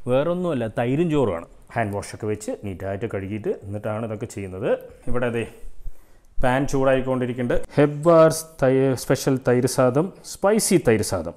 വേറൊന്നുമല്ല തൈരും ചോറുമാണ് ഹാൻഡ് വാഷൊക്കെ വെച്ച് നീറ്റായിട്ട് കഴുകിയിട്ട് എന്നിട്ടാണ് ഇതൊക്കെ ചെയ്യുന്നത് ഇവിടെ അതെ പാൻ ചൂടായിക്കൊണ്ടിരിക്കുന്നുണ്ട് ഹെബ്ബാർസ് തൈ സ്പെഷ്യൽ തൈര് സാദം സ്പൈസി തൈര് സാദം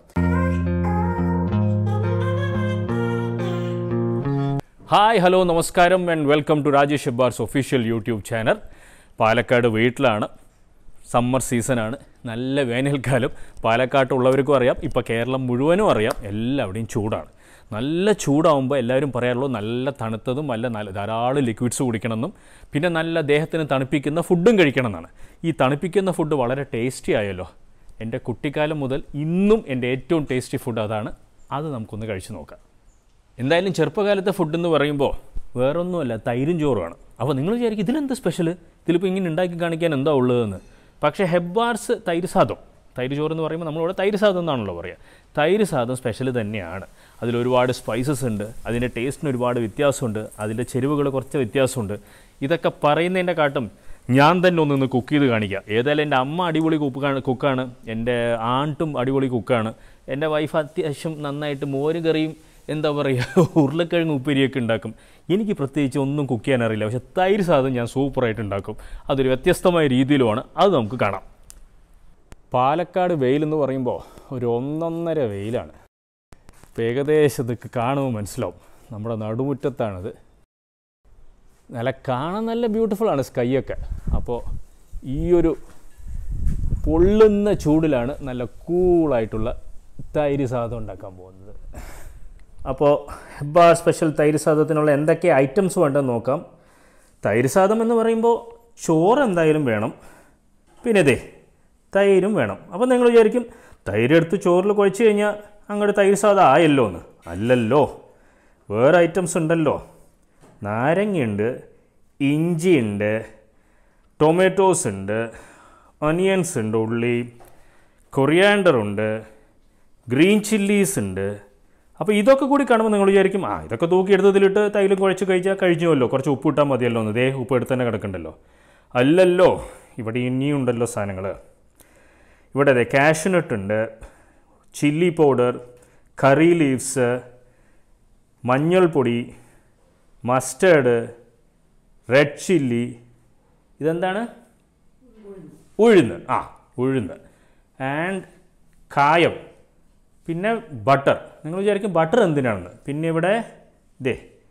ഹായ് ഹലോ നമസ്കാരം and welcome to Rajesh Hebbar's official YouTube channel Palakkad വീട്ടിലാണ് സമ്മർ സീസണാണ് നല്ല വേനൽക്കാലം പാലക്കാട്ടുള്ളവർക്കും അറിയാം ഇപ്പോൾ കേരളം മുഴുവനും അറിയാം എല്ലാവിടെയും ചൂടാണ് നല്ല ചൂടാവുമ്പോൾ എല്ലാവരും പറയാറുള്ളൂ നല്ല തണുത്തതും നല്ല നല്ല ധാരാളം ലിക്വിഡ്സ് കുടിക്കണമെന്നും പിന്നെ നല്ല ദേഹത്തിന് തണുപ്പിക്കുന്ന ഫുഡും കഴിക്കണം എന്നാണ് ഈ തണുപ്പിക്കുന്ന ഫുഡ് വളരെ ടേസ്റ്റി ആയല്ലോ എൻ്റെ കുട്ടിക്കാലം മുതൽ ഇന്നും എൻ്റെ ഏറ്റവും ടേസ്റ്റി ഫുഡ് അതാണ് അത് നമുക്കൊന്ന് കഴിച്ചു നോക്കാം എന്തായാലും ചെറുപ്പകാലത്തെ ഫുഡ് എന്ന് പറയുമ്പോൾ വേറൊന്നുമല്ല തൈരും ചോറുമാണ് അപ്പോൾ നിങ്ങൾ വിചാരിക്കും ഇതിലെന്താ സ്പെഷ്യൽ ഇതിലിപ്പോൾ ഇങ്ങനെ ഉണ്ടാക്കി കാണിക്കാൻ എന്താ ഉള്ളതെന്ന് പക്ഷേ ഹെബ്ബാർസ് തൈര് സാദം തൈര് ചോറ് എന്ന് പറയുമ്പോൾ നമ്മളിവിടെ തൈര് സാദം എന്നാണല്ലോ പറയുക തൈര് സാദം സ്പെഷ്യൽ തന്നെയാണ് അതിലൊരുപാട് സ്പൈസസ് ഉണ്ട് അതിൻ്റെ ടേസ്റ്റിന് ഒരുപാട് വ്യത്യാസമുണ്ട് അതിൻ്റെ ചെരുവുകൾ കുറച്ച് വ്യത്യാസമുണ്ട് ഇതൊക്കെ പറയുന്നതിൻ്റെ കാട്ടും ഞാൻ തന്നെ ഒന്നൊന്ന് കുക്ക് ചെയ്ത് കാണിക്കാം ഏതായാലും എൻ്റെ അമ്മ അടിപൊളി കുക്കാണ് കുക്കാണ് എൻ്റെ ആണ്ടും അടിപൊളി കുക്കാണ് എൻ്റെ വൈഫ് അത്യാവശ്യം നന്നായിട്ട് മോര് കറിയും എന്താ പറയുക ഉരുളക്കിഴങ്ങ് ഉപ്പേരിയൊക്കെ ഉണ്ടാക്കും എനിക്ക് പ്രത്യേകിച്ച് ഒന്നും കുക്ക് ചെയ്യാൻ അറിയില്ല പക്ഷേ തൈര് സാധനം ഞാൻ സൂപ്പറായിട്ട് ഉണ്ടാക്കും അതൊരു വ്യത്യസ്തമായ രീതിയിലുമാണ് അത് നമുക്ക് കാണാം പാലക്കാട് വെയിലെന്ന് പറയുമ്പോൾ ഒരു ഒന്നൊന്നര വെയിലാണ് ഇപ്പം ഏകദേശം ഇതൊക്കെ കാണുമ്പോൾ മനസ്സിലാവും നമ്മുടെ നടുമുറ്റത്താണിത് നല്ല കാണാൻ നല്ല ബ്യൂട്ടിഫുൾ ആണ് സ്കൈ ഒക്കെ അപ്പോൾ ഈ ഒരു പൊള്ളുന്ന ചൂടിലാണ് നല്ല കൂളായിട്ടുള്ള തൈര് സാധം ഉണ്ടാക്കാൻ പോകുന്നത് അപ്പോൾ ഹെബ്ബ സ്പെഷ്യൽ തൈര് സാദത്തിനുള്ള എന്തൊക്കെ ഐറ്റംസ് വേണ്ടെന്ന് നോക്കാം തൈര് സാദം എന്ന് പറയുമ്പോൾ ചോറ് എന്തായാലും വേണം പിന്നെ ഇതേ തൈരും വേണം അപ്പോൾ നിങ്ങൾ വിചാരിക്കും തൈര് എടുത്ത് ചോറിൽ കുഴച്ച് കഴിഞ്ഞാൽ അങ്ങോട്ട് തൈര് സാദം ആയല്ലോ എന്ന് അല്ലല്ലോ വേറെ ഐറ്റംസ് ഉണ്ടല്ലോ നാരങ്ങയുണ്ട് ഇഞ്ചിയുണ്ട് ടൊമാറ്റോസ് ഉണ്ട് ഒനിയൻസ് ഉണ്ട് ഉള്ളി കൊറിയാണ്ടർ ഉണ്ട് ഗ്രീൻ ചില്ലീസ് ഉണ്ട് അപ്പോൾ ഇതൊക്കെ കൂടി കാണുമ്പോൾ നിങ്ങൾ വിചാരിക്കും ആ ഇതൊക്കെ തൂക്കിയെടുത്തതിലിട്ട് തൈലും കുഴച്ച് കഴിച്ചാൽ കഴിഞ്ഞുവല്ലോ കുറച്ച് ഉപ്പ് ഇട്ടാൽ മതിയല്ലോ എന്ന് ദേ ഉപ്പ് എടുത്ത് തന്നെ കിടക്കണ്ടല്ലോ അല്ലല്ലോ ഇവിടെ ഇനിയും ഉണ്ടല്ലോ സാധനങ്ങൾ ഇവിടെ അതെ കാഷ്നട്ട് ഉണ്ട് ചില്ലി പൗഡർ കറി ലീവ്സ് മഞ്ഞൾപ്പൊടി മസ്റ്റേർഡ് റെഡ് ചില്ലി ഇതെന്താണ് ഉഴുന്ന് ആ ഉഴുന്ന് ആൻഡ് കായം പിന്നെ ബട്ടർ നിങ്ങൾ വിചാരിക്കും ബട്ടർ എന്തിനാണെന്ന് പിന്നെ ഇവിടെ ദേ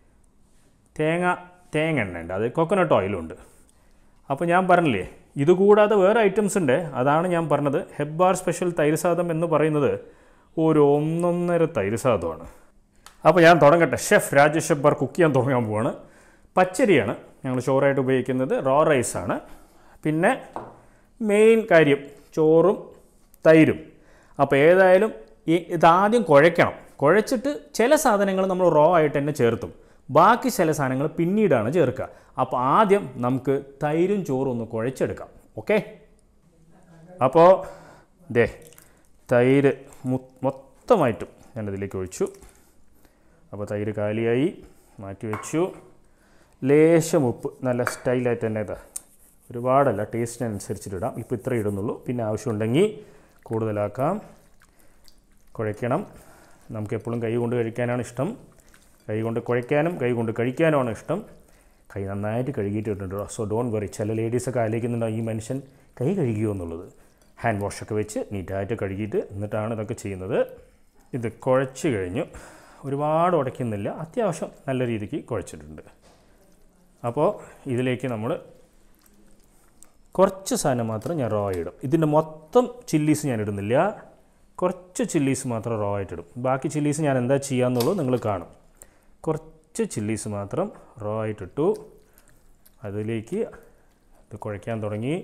തേങ്ങ തേങ്ങ എണ്ണ ഉണ്ട് അത് കൊക്കനട്ട് ഓയിലുണ്ട് അപ്പോൾ ഞാൻ പറഞ്ഞില്ലേ ഇത് കൂടാതെ വേറെ ഐറ്റംസ് ഉണ്ട് അതാണ് ഞാൻ പറഞ്ഞത് ഹെബ്ബാർ സ്പെഷ്യൽ തൈര് സാദം എന്ന് പറയുന്നത് ഒരു ഒന്നൊന്നര തൈര് സാദമാണ് അപ്പോൾ ഞാൻ തുടങ്ങട്ടെ ഷെഫ് രാജേഷ് ഹെബ്ബാർ കുക്ക് ചെയ്യാൻ തുടങ്ങാൻ പോവാണ് പച്ചരിയാണ് ഞങ്ങൾ ചോറായിട്ട് ഉപയോഗിക്കുന്നത് റോ റൈസാണ് പിന്നെ മെയിൻ കാര്യം ചോറും തൈരും അപ്പോൾ ഏതായാലും ഈ ഇതാദ്യം കുഴയ്ക്കണം കുഴച്ചിട്ട് ചില സാധനങ്ങൾ നമ്മൾ റോ ആയിട്ട് തന്നെ ചേർത്തും ബാക്കി ചില സാധനങ്ങൾ പിന്നീടാണ് ചേർക്കുക അപ്പോൾ ആദ്യം നമുക്ക് തൈരും ചോറും ഒന്ന് കുഴച്ചെടുക്കാം ഓക്കെ അപ്പോൾ ദേ തൈര് മു- മൊത്തമായിട്ടും ഞാനിതിലേക്ക് ഒഴിച്ചു അപ്പോൾ തൈര് കാലിയായി മാറ്റി വെച്ചു ലേശം ഉപ്പ് നല്ല സ്റ്റൈലായിട്ട് തന്നെ ഇതാ ഒരുപാടല്ല ടേസ്റ്റിനനുസരിച്ചിട്ടിടാം ഇപ്പോൾ ഇത്ര ഇടുന്നുള്ളൂ പിന്നെ ആവശ്യമുണ്ടെങ്കിൽ കൂടുതലാക്കാം കുഴയ്ക്കണം നമുക്ക് എപ്പോഴും കൈ കൊണ്ട് കഴിക്കാനാണ് ഇഷ്ടം കൈ കൊണ്ട് കുഴയ്ക്കാനും കൈ കൊണ്ട് കഴിക്കാനുമാണ് ഇഷ്ടം കൈ നന്നായിട്ട് കഴുകിയിട്ടുണ്ട് സോ ഡോൺ വെറി ചില ലേഡീസൊക്കെ ആലോചിക്കുന്നുണ്ടാവും ഈ മനുഷ്യൻ കൈ കഴുകിയോ എന്നുള്ളത് ഹാൻഡ് വാഷൊക്കെ വെച്ച് നീറ്റായിട്ട് കഴുകിയിട്ട് എന്നിട്ടാണ് ഇതൊക്കെ ചെയ്യുന്നത് ഇത് കുഴച്ച് കഴിഞ്ഞു ഒരുപാട് ഉടയ്ക്കുന്നില്ല അത്യാവശ്യം നല്ല രീതിക്ക് കുഴച്ചിട്ടുണ്ട് അപ്പോൾ ഇതിലേക്ക് നമ്മൾ കുറച്ച് സാധനം മാത്രം ഞാൻ റോ ഇടും ഇതിൻ്റെ മൊത്തം ചില്ലീസ് ഞാൻ ഇടുന്നില്ല കുറച്ച് ചില്ലീസ് മാത്രം റോ ആയിട്ട് ഇടും ബാക്കി ചില്ലീസ് ഞാൻ എന്താ ചെയ്യാന്നുള്ളത് നിങ്ങൾ കാണും കുറച്ച് ചില്ലീസ് മാത്രം റോ ആയിട്ടിട്ടു അതിലേക്ക് ഇത് കുഴയ്ക്കാൻ തുടങ്ങി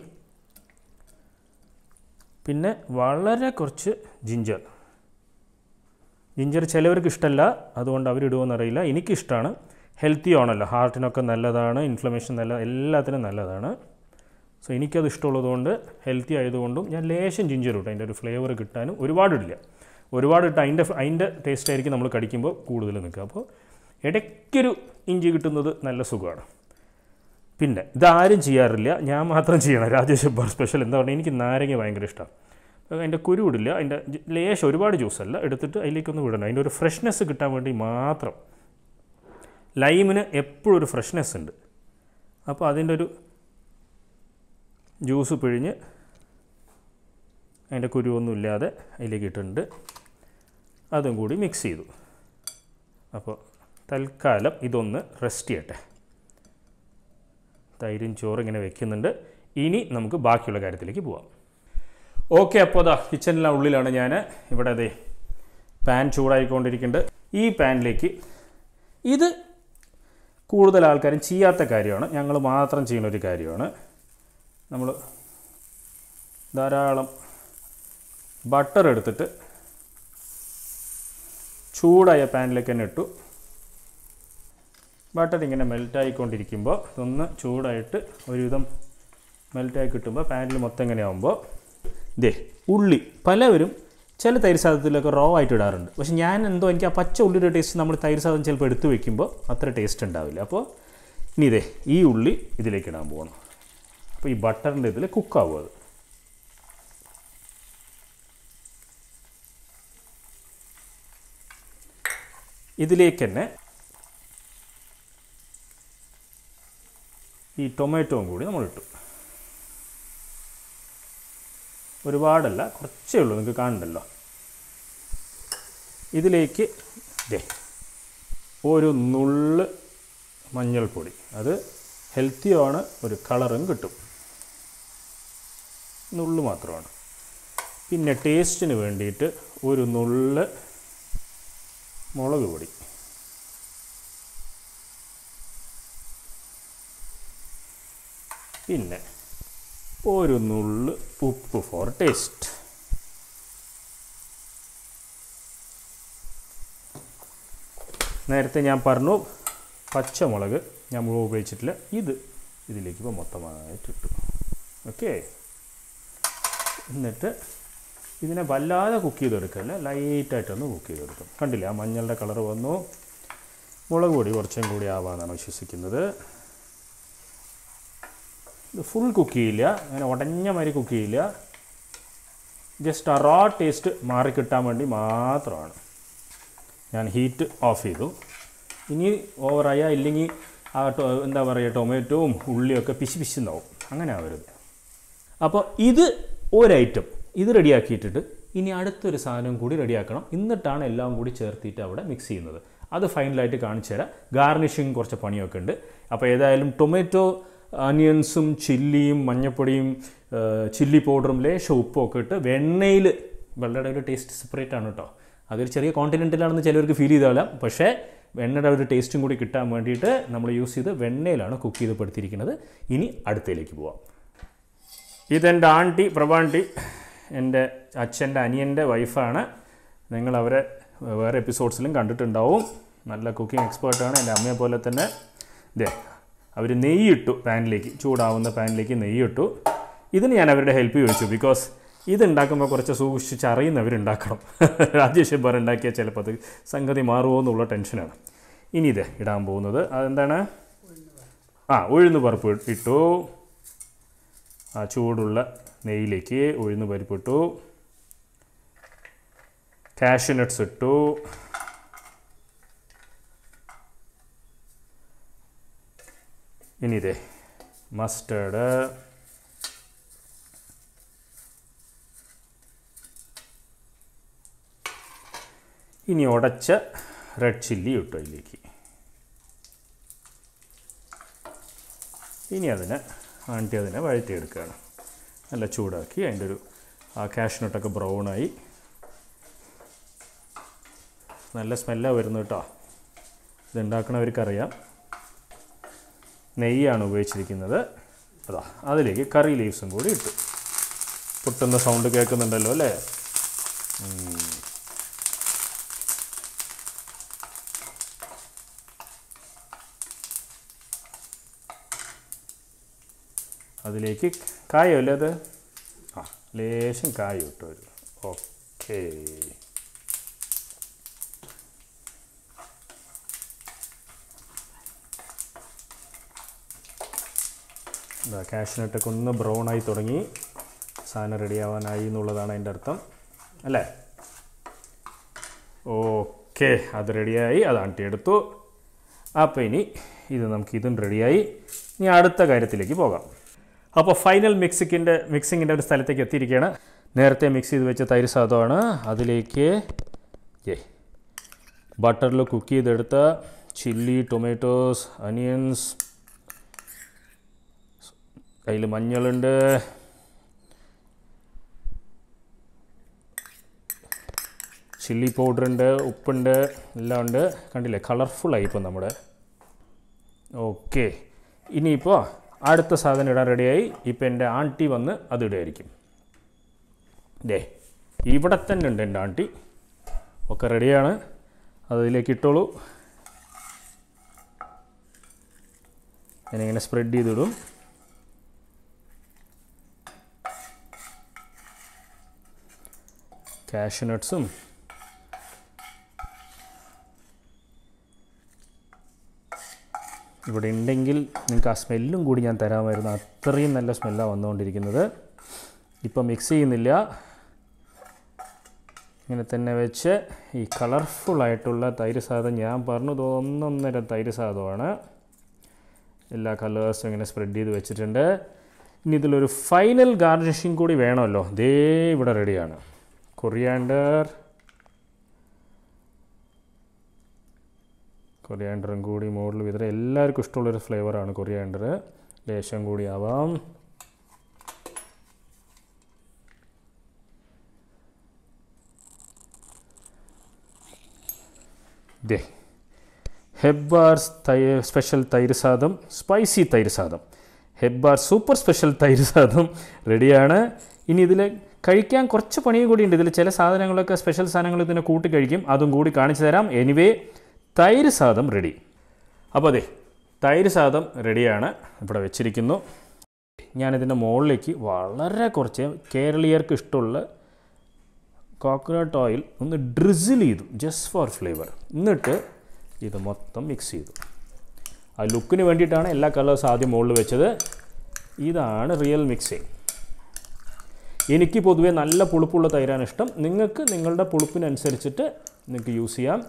പിന്നെ വളരെ കുറച്ച് ജിഞ്ചർ ജിഞ്ചർ ചിലവർക്ക് ഇഷ്ടമല്ല അതുകൊണ്ട് അവരിടുമോയെന്നറിയില്ല എനിക്കിഷ്ടമാണ് ഹെൽത്തി ആണല്ലോ ഹാർട്ടിനൊക്കെ നല്ലതാണ് ഇൻഫ്ലമേഷൻ നല്ല എല്ലാത്തിനും നല്ലതാണ് സോ എനിക്കത് ഇഷ്ടമുള്ളതുകൊണ്ട് ഹെൽത്തി ആയതുകൊണ്ടും ഞാൻ ലേശം ജിഞ്ചർ ഇട്ടു അതിൻ്റെ ഒരു ഫ്ലേവർ കിട്ടാനും ഒരുപാട് ഇടില്ല ഒരുപാട് ഇട്ട് അതിൻ്റെ അതിൻ്റെ ടേസ്റ്റ് ആയിരിക്കും നമ്മൾ കടിക്കുമ്പോൾ കൂടുതൽ നിൽക്കുക അപ്പോൾ ഇടയ്ക്കൊരു ഇഞ്ചി കിട്ടുന്നത് നല്ല സുഖമാണ് പിന്നെ ഇതാരും ചെയ്യാറില്ല ഞാൻ മാത്രം ചെയ്യണം രാജേഷ് ബാർ സ്പെഷ്യൽ എന്താ പറയുക എനിക്ക് നാരങ്ങ ഭയങ്കര ഇഷ്ടമാണ് അതിൻ്റെ കുരു ഇടില്ല അതിൻ്റെ ജ- ലേശം ഒരുപാട് ജ്യൂസല്ല എടുത്തിട്ട് അതിലേക്കൊന്ന് വിടണം അതിൻ്റെ ഒരു ഫ്രഷ്നെസ് കിട്ടാൻ വേണ്ടി മാത്രം ലൈമിന് എപ്പോഴും ഒരു ഫ്രഷ്നെസ് ഉണ്ട് അപ്പോൾ അതിൻ്റെ ഒരു ജ്യൂസ് പിഴിഞ്ഞ് അതിൻ്റെ കുരുവൊന്നും ഇല്ലാതെ അതിലേക്ക് ഇട്ടിട്ടുണ്ട് അതും കൂടി മിക്സ് ചെയ്തു അപ്പോൾ തൽക്കാലം ഇതൊന്ന് റെസ്റ്റ് ചെയ്യട്ടെ തൈരും ചോറ് ഇങ്ങനെ വെക്കുന്നുണ്ട് ഇനി നമുക്ക് ബാക്കിയുള്ള കാര്യത്തിലേക്ക് പോവാം ഓക്കെ അപ്പോൾ അതാ കിച്ചണിലെ ഉള്ളിലാണ് ഞാൻ ഇവിടെ അതെ പാൻ ചൂടായിക്കൊണ്ടിരിക്കുന്നുണ്ട് ഈ പാനിലേക്ക് ഇത് കൂടുതൽ ആൾക്കാരും ചെയ്യാത്ത കാര്യമാണ് ഞങ്ങൾ മാത്രം ചെയ്യുന്ന ഒരു കാര്യമാണ് നമ്മൾ ധാരാളം ബട്ടർ എടുത്തിട്ട് ചൂടായ പാനിലേക്ക് തന്നെ ഇട്ടു ബട്ടർ ഇങ്ങനെ മെൽറ്റായിക്കൊണ്ടിരിക്കുമ്പോൾ ഇതൊന്ന് ചൂടായിട്ട് ഒരുവിധം മെൽറ്റായി കിട്ടുമ്പോൾ പാനിൽ മൊത്തം ഇങ്ങനെ ആകുമ്പോൾ ഇതേ ഉള്ളി പലവരും ചില തൈര് സാധനത്തിലൊക്കെ റോ ആയിട്ട് ഇടാറുണ്ട് പക്ഷെ ഞാൻ എന്തോ എനിക്ക് ആ പച്ച ഉള്ളിയുടെ ടേസ്റ്റ് നമ്മൾ തൈര് സാധനം ചിലപ്പോൾ എടുത്തു വെക്കുമ്പോൾ അത്ര ടേസ്റ്റ് ഉണ്ടാവില്ല അപ്പോൾ ഇനി ഇതേ ഈ ഉള്ളി ഇതിലേക്ക് ഇടാൻ പോകണം അപ്പോൾ ഈ ബട്ടറിൻ്റെ ഇതിൽ കുക്കാവും അത് ഇതിലേക്ക് തന്നെ ഈ ടൊമാറ്റോയും കൂടി നമ്മൾ ഇട്ടു ഒരുപാടല്ല കുറച്ചേ ഉള്ളൂ നിങ്ങൾക്ക് കാണണ്ടല്ലോ ഇതിലേക്ക് ദേ ഒരു നുള്ള് മഞ്ഞൾപ്പൊടി അത് ഹെൽത്തിയുമാണ് ഒരു കളറും കിട്ടും നുള്ള് മാത്രമാണ് പിന്നെ ടേസ്റ്റിന് വേണ്ടിയിട്ട് ഒരു നുള്ള് മുളക് പൊടി പിന്നെ ഒരു നുള്ള് ഉപ്പ് ഫോർ ടേസ്റ്റ് നേരത്തെ ഞാൻ പറഞ്ഞു പച്ചമുളക് ഞാൻ മുഴുവൻ ഉപയോഗിച്ചിട്ടില്ല ഇത് ഇതിലേക്ക് ഇപ്പോൾ മൊത്തമായിട്ട് ഇട്ടു ഓക്കെ എന്നിട്ട് ഇതിനെ വല്ലാതെ കുക്ക് ചെയ്തെടുക്കല്ല ലൈറ്റായിട്ടൊന്ന് കുക്ക് ചെയ്തെടുക്കും കണ്ടില്ലേ ആ മഞ്ഞളുടെ കളർ വന്നു മുളക് പൊടി കുറച്ചും കൂടി ആവാമെന്നാണ് വിശ്വസിക്കുന്നത് ഇത് ഫുൾ കുക്ക് ചെയ്യില്ല അങ്ങനെ ഉടഞ്ഞ മാതിരി കുക്ക് ചെയ്യില്ല ജസ്റ്റ് ആ റോ ടേസ്റ്റ് മാറിക്കിട്ടാൻ വേണ്ടി മാത്രമാണ് ഞാൻ ഹീറ്റ് ഓഫ് ചെയ്തു ഇനി ഓവറായ ഇല്ലെങ്കിൽ ആ ടൊ എന്താ പറയുക ടൊമാറ്റോവും ഉള്ളിയൊക്കെ പിശി പിശുന്നാവും അങ്ങനെ ആവരുത് അപ്പോൾ ഇത് ഒരു ഐറ്റം ഇത് റെഡിയാക്കിയിട്ടിട്ട് ഇനി അടുത്തൊരു സാധനം കൂടി റെഡിയാക്കണം എന്നിട്ടാണ് എല്ലാം കൂടി ചേർത്തിട്ട് അവിടെ മിക്സ് ചെയ്യുന്നത് അത് ഫൈനലായിട്ട് കാണിച്ചു തരാം ഗാർണിഷിങ് കുറച്ച് പണിയൊക്കെ ഉണ്ട് അപ്പോൾ ഏതായാലും ടൊമാറ്റോ അനിയൻസും ചില്ലിയും മഞ്ഞപ്പൊടിയും ചില്ലി പൗഡറും ലേശം ഉപ്പും ഒക്കെ ഇട്ട് വെണ്ണയിൽ വെള്ളയുടെ ഒരു ടേസ്റ്റ് സെപ്പറേറ്റ് ആണ് കേട്ടോ അതൊരു ചെറിയ കോണ്ടിനെൻറ്റിലാണെന്ന് ചിലവർക്ക് ഫീൽ ചെയ്താലാം പക്ഷേ വെണ്ണയുടെ ഒരു ടേസ്റ്റും കൂടി കിട്ടാൻ വേണ്ടിയിട്ട് നമ്മൾ യൂസ് ചെയ്ത് വെണ്ണയിലാണ് കുക്ക് ചെയ്ത് പെടുത്തിയിരിക്കുന്നത് ഇനി അടുത്തയിലേക്ക് പോവാം ഇതെൻ്റെ ആൻറ്റി പ്രഭാൻറ്റി എൻ്റെ അച്ഛൻ്റെ അനിയൻ്റെ വൈഫാണ് നിങ്ങൾ അവരെ വേറെ എപ്പിസോഡ്സിലും കണ്ടിട്ടുണ്ടാവും നല്ല കുക്കിംഗ് എക്സ്പേർട്ടാണ് എൻ്റെ അമ്മയെ പോലെ തന്നെ ഇതേ അവർ നെയ്യിട്ടു പാനിലേക്ക് ചൂടാവുന്ന പാനിലേക്ക് നെയ്യിട്ടു ഇതിന് ഞാൻ അവരുടെ ഹെൽപ്പ് ചോദിച്ചു ബിക്കോസ് ഇത് ഉണ്ടാക്കുമ്പോൾ കുറച്ച് സൂക്ഷിച്ച് അറിയുന്നവരുണ്ടാക്കണം രാജേഷ് ബർ ഉണ്ടാക്കിയാൽ ചിലപ്പോൾ അത് സംഗതി മാറുമോ എന്നുള്ള ടെൻഷനാണ് ഇനി ഇത് ഇടാൻ പോകുന്നത് അതെന്താണ് ആ ഉഴുന്ന് പരിപ്പ് ഇട്ടു ആ ചൂടുള്ള നെയ്യിലേക്ക് ഉഴുന്ന് പരിപ്പിട്ടു കാഷ്യൂ നട്ട്സ് ഇട്ടു ഇനി ഇതേ മസ്റ്റേർഡ് ഇനി ഉടച്ച റെഡ് ചില്ലി ഇട്ടു അതിലേക്ക് ഇനി അതിനെ ആണ്ടി അതിനെ വഴറ്റിയെടുക്കുകയാണ് നല്ല ചൂടാക്കി അതിൻ്റെ ഒരു ആ കാഷ്നട്ടൊക്കെ ബ്രൗണായി നല്ല സ്മെല്ലാണ് വരുന്നത് കേട്ടോ ഇതുണ്ടാക്കണവർക്കറിയാം നെയ്യാണ് ഉപയോഗിച്ചിരിക്കുന്നത് അതാ അതിലേക്ക് കറി ലീവ്സും കൂടി ഇട്ടു പൊട്ടുന്ന സൗണ്ട് കേൾക്കുന്നുണ്ടല്ലോ അല്ലേ ഉം. അതിലേക്ക് കായമല്ലേ അത് ആ ലേശം കായം ഇട്ടു വരും ഓക്കേ ഇതാ കാഷ്നട്ടൊക്കെ ഒന്ന് ബ്രൗൺ ആയി തുടങ്ങി സാധനം റെഡിയാവാനായി എന്നുള്ളതാണ് അതിൻ്റെ അർത്ഥം അല്ലേ ഓക്കെ അത് റെഡിയായി അത് ആട്ടിയെടുത്തു അപ്പോൾ ഇനി ഇത് നമുക്ക് ഇതും റെഡിയായി ഇനി അടുത്ത കാര്യത്തിലേക്ക് പോകാം അപ്പോൾ ഫൈനൽ മിക്സിക്കിൻ്റെ മിക്സിങ്ങിൻ്റെ ഒരു സ്ഥലത്തേക്ക് എത്തിയിരിക്കുകയാണ് നേരത്തെ മിക്സ് ചെയ്ത് വെച്ച തൈര് സാധമാണ് അതിലേക്ക് ഏ ബട്ടറിൽ കുക്ക് ചെയ്തെടുത്ത ചില്ലി ടൊമാറ്റോസ് അനിയൻസ് അതിൽ മഞ്ഞളുണ്ട് ചില്ലി പൗഡർ ഉണ്ട് ഉപ്പുണ്ട് എല്ലാം ഉണ്ട് കണ്ടില്ലേ കളർഫുള്ളായി ഇപ്പോൾ നമ്മുടെ ഓക്കെ ഇനിയിപ്പോൾ അടുത്ത സാധനം ഇടാൻ റെഡിയായി ഇപ്പം എൻ്റെ ആൻറ്റി വന്ന് അത് ഇടുമായിരിക്കും ദേ ഇവിടെ തന്നെ ഉണ്ട് എൻ്റെ ആൻറ്റി ഒക്കെ റെഡിയാണ് അതിലേക്ക് ഇട്ടോളൂ ഞാനിങ്ങനെ സ്പ്രെഡ് ചെയ്തിടും കാഷ്നട്ട്സും ഇവിടെ ഉണ്ടെങ്കിൽ നിങ്ങൾക്ക് ആ സ്മെല്ലും കൂടി ഞാൻ തരാമായിരുന്നു അത്രയും നല്ല സ്മെല്ലാണ് വന്നുകൊണ്ടിരിക്കുന്നത് ഇപ്പം മിക്സ് ചെയ്യുന്നില്ല ഇങ്ങനെ തന്നെ വെച്ച് ഈ കളർഫുള്ളായിട്ടുള്ള തൈര് സാധം ഞാൻ പറഞ്ഞത് ഒന്നൊന്നര തൈര് സാധമാണ് എല്ലാ കളേഴ്സും ഇങ്ങനെ സ്പ്രെഡ് ചെയ്ത് വെച്ചിട്ടുണ്ട് ഇനി ഇതിലൊരു ഫൈനൽ ഗാർണിഷിങ് കൂടി വേണമല്ലോ ദേ ഇവിടെ റെഡിയാണ് കൊറിയാണ്ടർ കൊറിയാണ്ടറും കൂടി മുകളിൽ വിതറ എല്ലാവർക്കും ഇഷ്ടമുള്ളൊരു ഫ്ലേവറാണ് കൊറിയാണ്ടർ ലേശം കൂടി ആവാം ദേ ഹെബ്ബാർസ് തൈ സ്പെഷ്യൽ തൈര് സാദം സ്പൈസി തൈര് സാദം ഹെബ്ബാർ സൂപ്പർ സ്പെഷ്യൽ തൈര് സാദം റെഡിയാണ് ഇനി ഇതിൽ കഴിക്കാൻ കുറച്ച് പണിയും കൂടി ഉണ്ട് ഇതിൽ ചില സാധനങ്ങളൊക്കെ സ്പെഷ്യൽ സാധനങ്ങൾ ഇതിനെ കൂട്ടി കഴിക്കും അതും കൂടി കാണിച്ചു തരാം എനിവേ തൈര് സാദം റെഡി അപ്പോൾ അതെ തൈര് സാദം റെഡിയാണ് ഇവിടെ വെച്ചിരിക്കുന്നു ഞാനിതിൻ്റെ മുകളിലേക്ക് വളരെ കുറച്ച് കേരളീയർക്ക് ഇഷ്ടമുള്ള കോക്കനട്ട് ഓയിൽ ഒന്ന് ഡ്രിസിൽ ചെയ്തു ജസ്റ്റ് ഫോർ ഫ്ലേവർ എന്നിട്ട് ഇത് മൊത്തം മിക്സ് ചെയ്തു ആ ലുക്കിന് വേണ്ടിയിട്ടാണ് എല്ലാ കളേഴ്സ് ആദ്യം മുകളിൽ വെച്ചത് ഇതാണ് റിയൽ മിക്സിങ് എനിക്ക് പൊതുവേ നല്ല പുളിപ്പുള്ള തൈരാണ് ഇഷ്ടം നിങ്ങൾക്ക് നിങ്ങളുടെ പുളിപ്പിനനുസരിച്ചിട്ട് നിങ്ങൾക്ക് യൂസ് ചെയ്യാം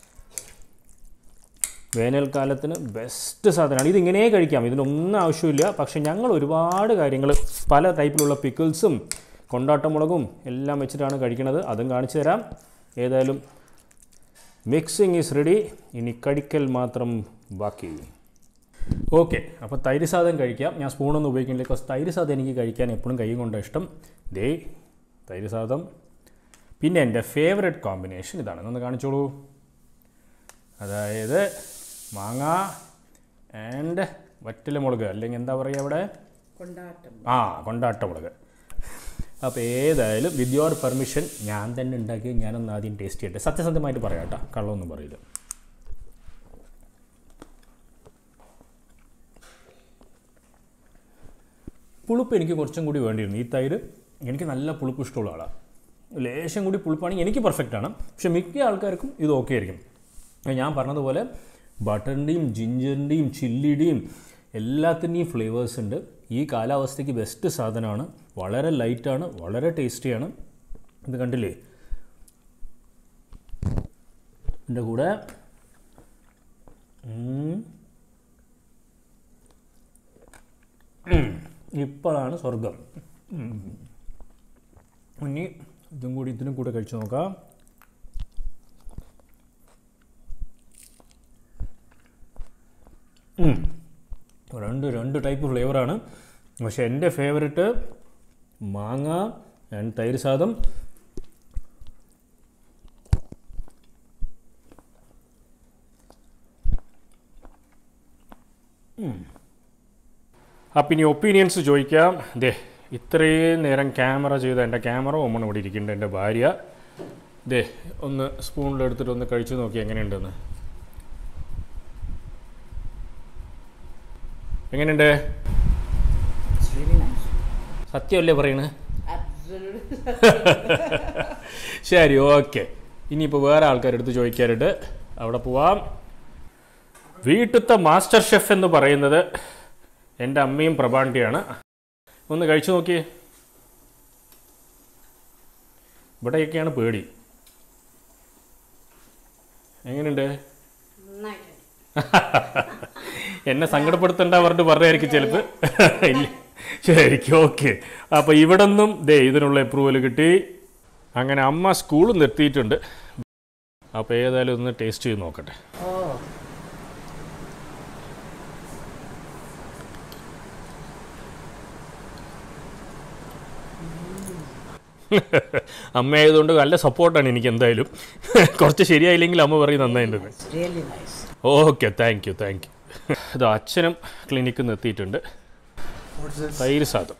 വേനൽക്കാലത്തിന് ബെസ്റ്റ് സാധനമാണ് ഇതിങ്ങനെ കഴിക്കാം ഇതിനൊന്നും ആവശ്യമില്ല പക്ഷേ ഞങ്ങൾ ഒരുപാട് കാര്യങ്ങൾ പല ടൈപ്പിലുള്ള പിക്കിൾസും കൊണ്ടാട്ടമുളകും എല്ലാം വെച്ചിട്ടാണ് കഴിക്കുന്നത് അതും കാണിച്ചു തരാം ഏതായാലും മിക്സിങ് ഈസ് റെഡി ഇനി കടിക്കൽ മാത്രം ബാക്കി ഓക്കെ അപ്പോൾ തൈര് സാധം കഴിക്കാം ഞാൻ സ്പൂണൊന്നും ഉപയോഗിക്കുന്നില്ല ബിക്കോസ് തൈര് സാധം എനിക്ക് കഴിക്കാൻ എപ്പോഴും കൈ കൊണ്ടാണ് ഇഷ്ടം ദേ തൈര് സാധം പിന്നെ എൻ്റെ ഫേവററ്റ് കോമ്പിനേഷൻ ഇതാണ് ഒന്ന് കാണിച്ചോളൂ അതായത് മാങ്ങ ആൻഡ് വറ്റലമുളക് അല്ലെങ്കിൽ എന്താ പറയുക അവിടെ കൊണ്ടാട്ടം ആ കൊണ്ടാട്ടമുളക് അപ്പോൾ ഏതായാലും വിത്ത് യുവർ പെർമിഷൻ ഞാൻ തന്നെ ഉണ്ടാക്കി ഞാനൊന്ന് ആദ്യം ടേസ്റ്റ് ചെയ്യട്ടെ സത്യസന്ധമായിട്ട് പറയാം കേട്ടോ കള്ളമൊന്നും പറയില്ല പുളിപ്പ് എനിക്ക് കുറച്ചും കൂടി വേണ്ടിയിരുന്നു ഈ തൈര് എനിക്ക് നല്ല പുളിപ്പ് ഇഷ്ടമുള്ള ആളാണ് ലേശം കൂടി പുളിപ്പാണെങ്കിൽ എനിക്ക് പെർഫെക്റ്റ് ആണ് പക്ഷെ മിക്ക ആൾക്കാർക്കും ഇത് ഓക്കെ ആയിരിക്കും ഞാൻ പറഞ്ഞതുപോലെ ബട്ടറിൻ്റെയും ജിഞ്ചറിൻ്റെയും ചില്ലിയുടെയും എല്ലാത്തിൻ്റെയും ഫ്ലേവേഴ്സ് ഉണ്ട് ഈ കാലാവസ്ഥയ്ക്ക് ബെസ്റ്റ് സാധനമാണ് വളരെ ലൈറ്റാണ് വളരെ ടേസ്റ്റിയാണ് ഇത് കണ്ടില്ലേ എൻ്റെ കൂടെ ഉം. ഉം. ഇപ്പോഴാണ് സ്വർഗം ഉം. ഇനി ഇതും കൂടി ഇതിനും കൂടെ കഴിച്ചു നോക്കാം ഉം. രണ്ട് രണ്ട് ടൈപ്പ് ഫ്ലേവറാണ് പക്ഷെ എൻ്റെ ഫേവററ്റ് മാങ്ങ ആൻഡ് തൈര് സാദം അപ്പം ഇനി ഒപ്പീനിയൻസ് ചോദിക്കാം ദേ ഇത്രയും നേരം ക്യാമറ ചെയ്ത എൻ്റെ ക്യാമറ ഓമൺ ഇവിടെ ഇരിക്കുന്നുണ്ട് എൻ്റെ ഭാര്യ ദേ ഒന്ന് സ്പൂണിലെടുത്തിട്ട് ഒന്ന് കഴിച്ചു നോക്കി എങ്ങനെയുണ്ടെന്ന് എങ്ങനെയുണ്ട് It's really nice. സത്യമല്ലേ പറയണേ Absolutely. ശരി ഓക്കെ ഇനിയിപ്പോൾ വേറെ ആൾക്കാരെടുത്ത് ചോദിക്കാറുണ്ട് അവിടെ പോവാം വീട്ടിലത്തെ മാസ്റ്റർ ഷെഫ് എന്ന് പറയുന്നത് എൻ്റെ അമ്മയും പ്രഭാണ്ടിയാണ് ഒന്ന് കഴിച്ചു നോക്കിയേ ഇവിടെയൊക്കെയാണ് പേടി എങ്ങനെയുണ്ട് നന്നായിട്ടുണ്ട് എന്നെ സങ്കടപ്പെടുത്തേണ്ട പറഞ്ഞിട്ട് പറഞ്ഞായിരിക്കും ചിലപ്പോൾ ഇല്ല ശരിക്കും ഓക്കെ അപ്പോൾ ഇവിടെ നിന്നും ദേ ഇതിനുള്ള അപ്രൂവൽ കിട്ടി അങ്ങനെ അമ്മ സ്കൂളിൽ നിർത്തിയിട്ടുണ്ട് അപ്പോൾ ഏതായാലും ഒന്ന് ടേസ്റ്റ് ചെയ്ത് നോക്കട്ടെ Oh. അമ്മ ആയതുകൊണ്ട് നല്ല സപ്പോർട്ടാണ് എനിക്ക് എന്തായാലും കുറച്ച് ശരിയായില്ലെങ്കിൽ അമ്മ പറയും നന്നായിട്ടുണ്ട് It's really nice. Okay thank you thank you ഇത് അച്ഛനും ക്ലിനിക്കിൽ നിർത്തിയിട്ടുണ്ട് What's this? തൈര് sadam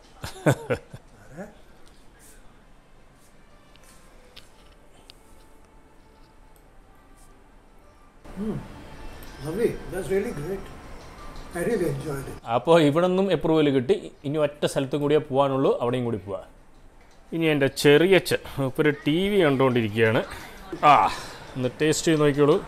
Lovely. That's really great. I really enjoyed it. അപ്പോൾ ഇവിടെ നിന്നും അപ്രൂവൽ കിട്ടി ഇനി ഒറ്റ സ്ഥലത്തും കൂടിയേ പോകാനുള്ളൂ അവിടെയും കൂടി പോവാ ഇനി എൻ്റെ ചെറിയച്ഛൻ ഇപ്പോൾ ഒരു ടി വി കണ്ടുകൊണ്ടിരിക്കുകയാണ് ആ ഒന്ന് ടേസ്റ്റ് ചെയ്ത് നോക്കിയോളൂ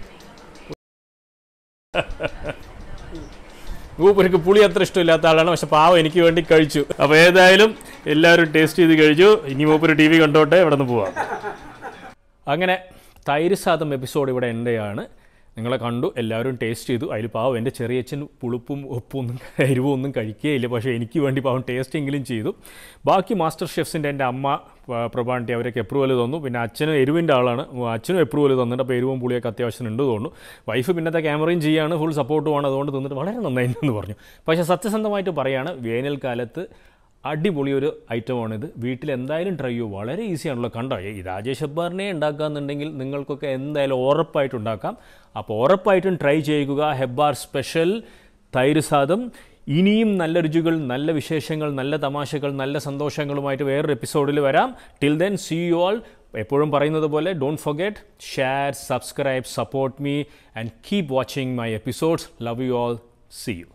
മൂപ്പർക്ക് പുളി അത്ര ഇഷ്ടമില്ലാത്ത ആളാണ് പക്ഷെ പാവം എനിക്ക് വേണ്ടി കഴിച്ചു അപ്പോൾ ഏതായാലും എല്ലാവരും ടേസ്റ്റ് ചെയ്ത് കഴിച്ചു ഇനി മൂപ്പര് ടി വി കണ്ടോട്ടെ ഇവിടെ നിന്ന് പോവാം അങ്ങനെ തൈര് സാദം എപ്പിസോഡ് ഇവിടെ എൻ്റെയാണ് നിങ്ങളെ കണ്ടു എല്ലാവരും ടേസ്റ്റ് ചെയ്തു അതിൽ പാവം എൻ്റെ ചെറിയച്ഛൻ പുളിപ്പും ഉപ്പും ഒന്നും എരിവും ഒന്നും കഴിക്കുകയില്ല പക്ഷേ എനിക്ക് വേണ്ടി പാവം ടേസ്റ്റ് എങ്കിലും ചെയ്തു ബാക്കി മാസ്റ്റർ ഷെഫ്സിൻ്റെ എൻ്റെ അമ്മ പ- പ്രഭാണ്ടി അവരൊക്കെ അപ്രൂവൽ തന്നു പിന്നെ അച്ഛനും എരിവിൻ്റെ ആളാണ് അച്ഛനും അപ്രൂവൽ തന്നിട്ട് അപ്പോൾ എരിവും പുളിയൊക്കെ അത്യാവശ്യം ഉണ്ട് തോന്നുന്നു വൈഫ് പിന്നത്തെ ക്യാമറയും ചെയ്യാണ് ഫുൾ സപ്പോർട്ടുമാണ് അതുകൊണ്ട് തന്നിട്ട് വളരെ നന്നായിരുന്നു പറഞ്ഞു പക്ഷേ സത്യസന്ധമായിട്ട് പറയുകയാണ് വേനൽക്കാലത്ത് അടിപൊളി ഒരു ഐറ്റമാണിത് വീട്ടിൽ എന്തായാലും ട്രൈ ചെയ്യൂ വളരെ ഈസിയാണല്ലോ കണ്ടോ ഈ രാജേഷ് ഹെബ്ബാറിനെ ഉണ്ടാക്കാന്നുണ്ടെങ്കിൽ നിങ്ങൾക്കൊക്കെ എന്തായാലും ഉറപ്പായിട്ട് ഉണ്ടാക്കാം അപ്പോൾ ഉറപ്പായിട്ടും ട്രൈ ചെയ്യുക ഹെബ്ബാർ സ്പെഷ്യൽ തൈര് സാദം ഇനിയും നല്ല രുചികൾ നല്ല വിശേഷങ്ങൾ നല്ല തമാശകൾ നല്ല സന്തോഷങ്ങളുമായിട്ട് വേറൊരു എപ്പിസോഡിൽ വരാം till then see you all എപ്പോഴും പറയുന്നത് പോലെ don't forget share subscribe support me and keep watching my episodes love you all see U